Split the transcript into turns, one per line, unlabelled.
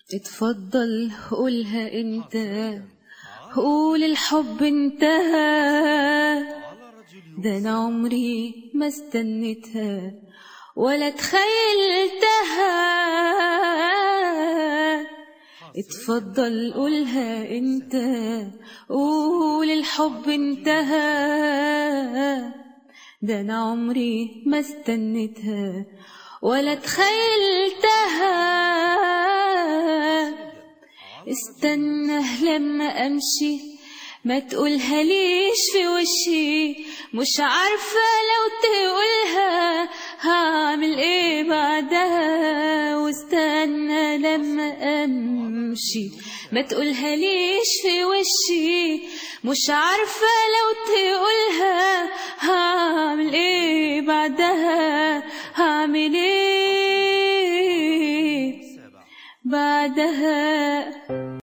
اتفضل قولها انت قول الحب انتهى ده انا عمري ما استنيتها ولا تخيلتها اتفضل قولها انت قول الحب انتهى ده انا عمري ما استنيتها ولا تخيلتها استنى لما امشي ما تقولها ليش في وشي مش عارفة لو تقولها هعمل ايه بعدها واستنى لما امشي ما تقولها ليش في وشي مش عارفة لو تقولها هعمل ايه بعدها هعمل ايه بعدها